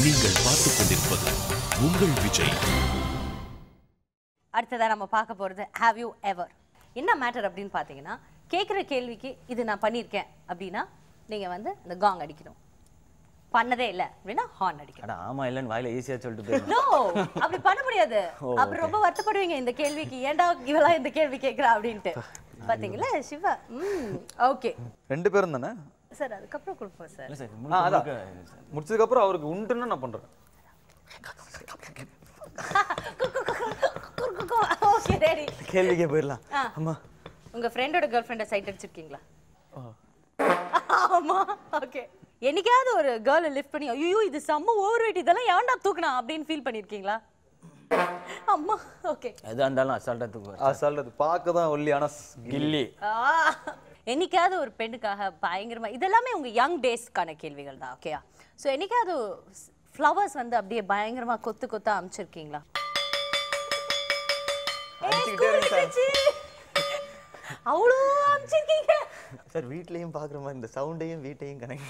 நீங்கள் பார்த்துக் கொண்டிருப்பது உங்கள் விஜய் அடுத்ததா நம்ம பார்க்க போறது ஹேவ் யூ எவர் என்ன மேட்டர் அப்படின்னு பார்த்தீங்கன்னா கேட்குற கேள்விக்கு இது நான் பண்ணியிருக்கேன் அப்படின்னா நீங்க வந்து இந்த காங் அடிக்கணும் பண்ணதே இல்லை அப்படின்னா ஹார்ன் அடிக்கணும் அட ஆமா இல்லைன்னு வாயில ஈஸியா சொல்லிட்டு போயிடும் நோ அப்படி பண்ண முடியாது அப்புறம் ரொம்ப வருத்தப்படுவீங்க இந்த கேள்விக்கு ஏன்டா இவளா இந்த கேள்வி கேட்குறா அப்படின்ட்டு பாத்தீங்களா சிவா ம் ஓகே ரெண்டு பேரும் தானே சார் அதுக்கப்புறம் கொடுப்போம் சார் இல்ல சார் ஆ அதான் முழுக்க முடிச்சதுக்கப்புறம் அவருக்கு உண்டுன்னு நான் பண்ணுறேன் ஓகே ரெடி கேள்விக்கே போயிடலாம் ஆ. அம்மா உங்க ஃப்ரெண்டோட கேர்ள் ஃப்ரெண்டை சைட் அடிச்சிருக்கீங்களா ஆமா ஓகே என்னைக்காவது ஒரு கேர்ளை லிஃப்ட் பண்ணி ஐயோ இது செம்ம ஓவர் வெயிட் இதெல்லாம் ஏன்டா தூக்குனா அப்படின்னு ஃபீல் பண்ணிருக்கீங்களா அம்மா ஓகே எதா இருந்தாலும் அசால்ட்டா தூக்குவார் ஆ சொல்றது பார்க்க தான் ஒல்லி ஆனால் கில்லி என்னைக்காவது ஒரு பெண்ணுக்காக பயங்கரமா இதெல்லாமே உங்க யங் டேஸ்க்கான கேள்விகள் தான் ஓகேயா ஸோ என்னைக்காவது ஃப்ளவர்ஸ் வந்து அப்படியே பயங்கரமா கொத்து கொத்தா அமைச்சிருக்கீங்களா அவ்வளோ அமைச்சிருக்கீங்க சார் வீட்லயும் பாக்குற மாதிரி இந்த சவுண்டையும் வீட்டையும் கனெக்ட்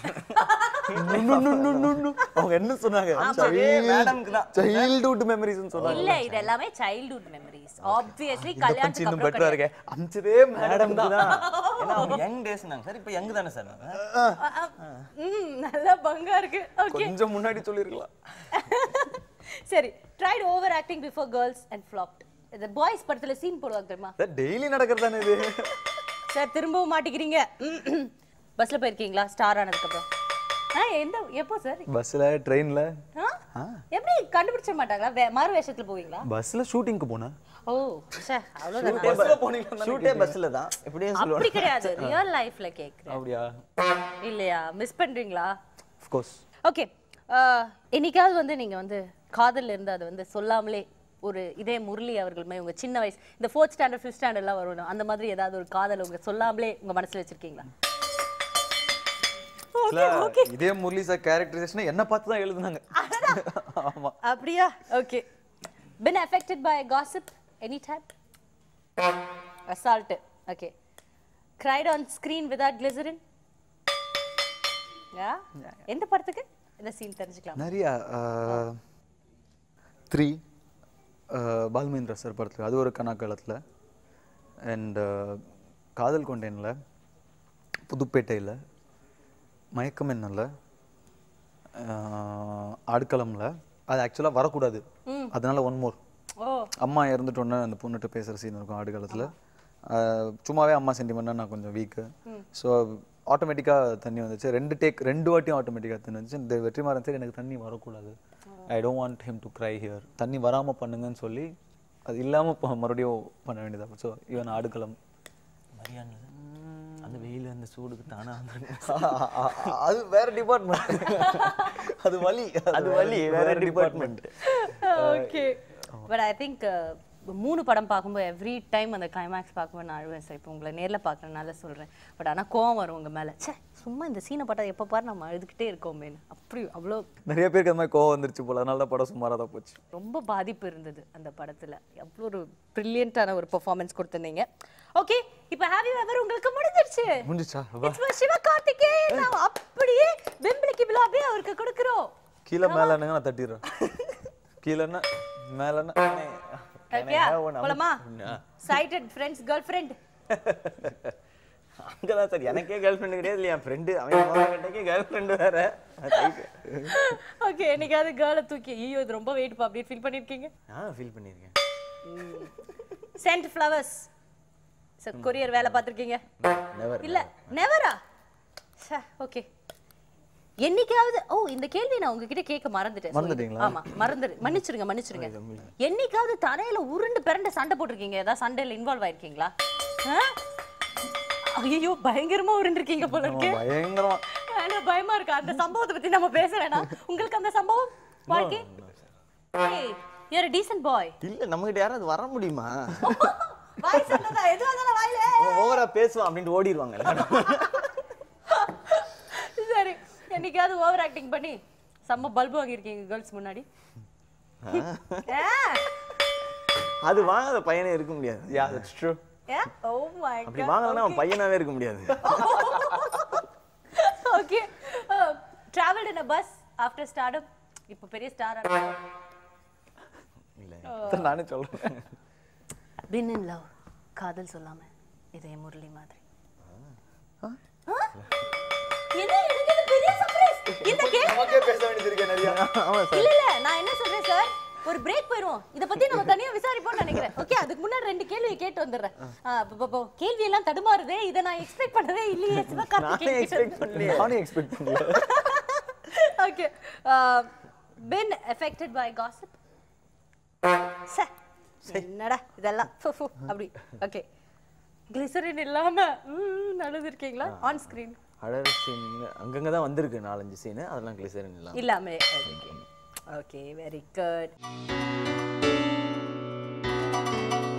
அவங்க என்ன சொன்னாங்க மேடம்க்கு தான் சைல்ட்ஹுட் மெமரிஸ்னு சொன்னாங்க இல்ல இது எல்லாமே சைல்ட்ஹுட் மெமரிஸ் ஆப்வியஸ்லி இந்த பஞ்சு கல்யாணத்துக்கு இன்னும் அப்புறம் பெட்டரா கிடையாது. இருக்கே அமிச்சதே மேடம் மேடம் தான் தான் ஏன்னா அவங்க யங் டேஸ்னாங்க சார் இப்போ யங் தானே சார் நாங்க அ, அ, ம் நல்லா பங்கா இருக்கு ஓகே கொஞ்சம் முன்னாடி சொல்லிருக்கலாம் சரி tried over acting before girls and flopped இந்த பாய்ஸ் படத்துல சீன் போடுவாங்க தெரியுமா டெய்லி நடக்கிறது தானே இது சார் திரும்பவும் மாட்டிக்கிறீங்க பஸ்ல போயிருக்கீங்களா ஸ்டார் ஆனதுக்கு அப்புறம் ஆ எந்த எப்போ சார் பஸ்ல ட்ரெயின்ல ஆ? எப்படி கண்டுபிடிச்ச மாட்டாங்களா வே- மாறு வேஷத்துல போவீங்களா பஸ்ல ஷூட்டிங்க்கு போனேன் ஓ சே அவ்வளவுதான் பஸ்ல போனீங்களா ஷூட்டே பஸ்ல தான் இப்படியே அப்படி சொல்லுவாங்க கிடையாது ரியல் லைஃப்ல கேக்குறேன் அப்படியா இல்லையா மிஸ் பண்றீங்களா ஆஃப் கோர்ஸ் ஓகே என்னைக்காவது வந்து நீங்க வந்து காதல்ல இருந்து அது வந்து சொல்லாமலே ஒரு இதே முரளி அவர்கள் மாதிரி உங்க சின்ன வயசு இந்த ஃபோர்த் ஸ்டாண்டர்ட் ஃபிஃப்த் ஸ்டாண்டர்ட்லாம் வரும் அந்த மாதிரி ஏதாவது ஒரு காதல் உங்க சொல்லாமலே உங்க மனசுல வச்சிருக்கீங்களா இதே முரளி சார் கேரக்டரைசேஷன் என்ன பார்த்து தான் எழுதுனாங்க ஆமா அப்படியா okay been affected by gossip any time assault okay cried on screen without glycerin yeah எந்த படத்துக்கு இந்த சீன் தெரிஞ்சுக்கலாம் நிறைய த்ரீ பால்மேந்திரா சார் படத்தில் அது ஒரு கணக்காலத்தில் அண்ட் காதல் கொண்டேனில் புதுப்பேட்டையில் மயக்கம் என்னல ஆடுக்களமில் அது ஆக்சுவலாக வரக்கூடாது அதனால ஒன் மோர் ஓ அம்மா இறந்துட்டோன்னே அந்த பொண்ணுகிட்ட பேசுகிற சீன் இருக்கும் ஆடுகாலத்தில் சும்மாவே அம்மா சென்டிமெண்ட்டாக நான் கொஞ்சம் வீக்கு ஸோ ஆட்டோமேட்டிக்காக தண்ணி வந்துச்சு ரெண்டு டேக் ரெண்டு வாட்டியும் ஆட்டோமேட்டிக்காக தண்ணி வந்துச்சு இந்த வெற்றிமாறன் சரி எனக்கு தண்ணி வரக்கூடாது I don't want him to cry here தண்ணி வராமல் பண்ணுங்கன்னு சொல்லி அது இல்லாமல் மறுபடியும் பண்ண வேண்டியதாக ஸோ ஈவன் ஆடுகளம் மரியாதை அந்த வெயில் அந்த சூடுக்கு தானா அது வேற டிபார்ட்மெண்ட் அது வலி அது வலி வேற department okay but I think மூணு படம் பார்க்கும்போது எவ்ரி டைம் அந்த கிளைமேக்ஸ் பார்க்கும்போது நான் அழுவேன் சார் இப்போ உங்களை நேரில் பார்க்குறதுனால சொல்கிறேன் பட் ஆனால் கோவம் வரும் உங்கள் மேலே ச்சே சும்மா இந்த சீனை பார்த்தா எப்போ பாரு நம்ம அழுதுகிட்டே இருக்கோமேன்னு அப்படி அவ்வளோ நிறைய பேருக்கு அந்த மாதிரி கோவம் வந்துருச்சு போல அதனால தான் படம் சுமாராக தான் போச்சு ரொம்ப பாதிப்பு இருந்தது அந்த படத்தில் அவ்வளோ ஒரு ப்ரில்லியண்ட்டான ஒரு பெர்ஃபார்மன்ஸ் கொடுத்துருந்தீங்க ஓகே இப்போ ஹாவ் யூ எவர் உங்களுக்கு முடிஞ்சிருச்சு முடிஞ்சிச்சா It's for சிவகார்த்திகேயன் நாம் அப்படியே வெம்பிளிக்கு அப்படியே அவருக்கு கொடுக்குறோம் கீழே மேலேன்னு நான் தட்டிடுறேன் கீழேன்னா மேலேன்னா ஓகே போலாமா சைட்டட் ஃப்ரெண்ட்ஸ் கேர்ள் ஃப்ரெண்ட் அங்கதான் சார் எனக்கே கேர்ள் ஃப்ரெண்டு கிடையாது இல்லையா ஃப்ரெண்டு அவன் கிட்டக்கே கேர்ள் ஃப்ரெண்டு வேற ஓகே என்னைக்காவது கேர்ளை தூக்கி ஐயோ இது ரொம்ப வெயிட் அப்படின்னு ஃபீல் பண்ணிருக்கீங்க நான் ஃபீல் பண்ணியிருக்கேன் சென்ட் ஃப்ளவர்ஸ் சார் கொரியர் வேலை பார்த்துருக்கீங்க Never, இல்ல நெவரா ஓகே என்னைக்காவது ஓ இந்த கேள்வி நான் உங்ககிட்ட கேட்க மறந்துட்டேன் சொல்லுங்க. மறந்துட்டீங்களா? ஆமா மறந்துடு மன்னிச்சிருங்க மன்னிச்சிருங்க என்னைக்காவது தரையில உருண்டு பிறண்டு சண்டை போட்டிருக்கீங்க ஏதாவது சண்டையில இன்வால்வ் ஆயிருக்கீங்களா ஐயோ பயங்கரமா உருண்டிருக்கீங்க போல இருக்கு பயங்கரமா எனக்கு பயமா இருக்கு அந்த சம்பவத்தை பத்தி நம்ம பேச வேணாம் உங்களுக்கு அந்த சம்பவம் வாழ்க்கை ஏய் you're a decent பாய் இல்ல நம்ம கிட்ட யாராவது வர முடியுமா வாய் சொன்னதா எதுவா இருந்தாலும் வாயில ஓவரா பேசுவான் அப்படின்ட்டு ஓடிடுவாங்க எல்லாரும். சரி என்னைக்காவது ஓவர் ஆக்டிங் பண்ணி செம்ம பல்பு வாங்கியிருக்கீங்க கேர்ள்ஸ் முன்னாடி ஆ. அது வாங்காத பையனே இருக்க முடியாது yeah that's true Yeah? Oh my அப்படி God. வாங்கலன்னா அவன் பையனாவே இருக்க முடியாது Okay. Uh, traveled in a bus after stardom. இப்போ பெரிய ஸ்டார் இல்ல நானே சொல்றேன் பின் இன் லவ் காதல் சொல்லாம இதே முரளி மாதிரி ஆ? என்ன எனக்கு இது பெரிய சர்ப்ரைஸ் இந்த கேள்வி நமக்கே பேச வேண்டியது இருக்கு நிறைய ஆமா சார் இல்ல இல்ல நான் என்ன சொல்றேன் சார் ஒரு பிரேக் போயிருவோம் இத பத்தி நம்ம தனியா விசாரிப்போம்னு நினைக்கிறேன் ஓகே அதுக்கு முன்னாடி ரெண்டு கேள்வி கேட்டு வந்துடுறேன் ஆ, ப- ப- ப- கேள்வி எல்லாம் தடுமாறுதே இத நான் எக்ஸ்பெக்ட் பண்ணவே இல்லையே நானே சிவகார்த்திகேயன் எக்ஸ்பெக்ட் பண்ணலையே நானே எக்ஸ்பெக்ட் பண்ணல okay been affected by gossip சே என்னடா இதெல்லாம் ஃபு, ஃபு, அப்படி ஓகே கிளிசரின் இல்லாம ம், நடந்திருக்கீங்களா ஆன் ஸ்கிரீன் அழகு சீன் அங்கங்க தான் வந்திருக்கு நாலஞ்சு சீனு அதெல்லாம் கிளிசரின் இல்லாம இல்லாம ஓகே வெரி குட்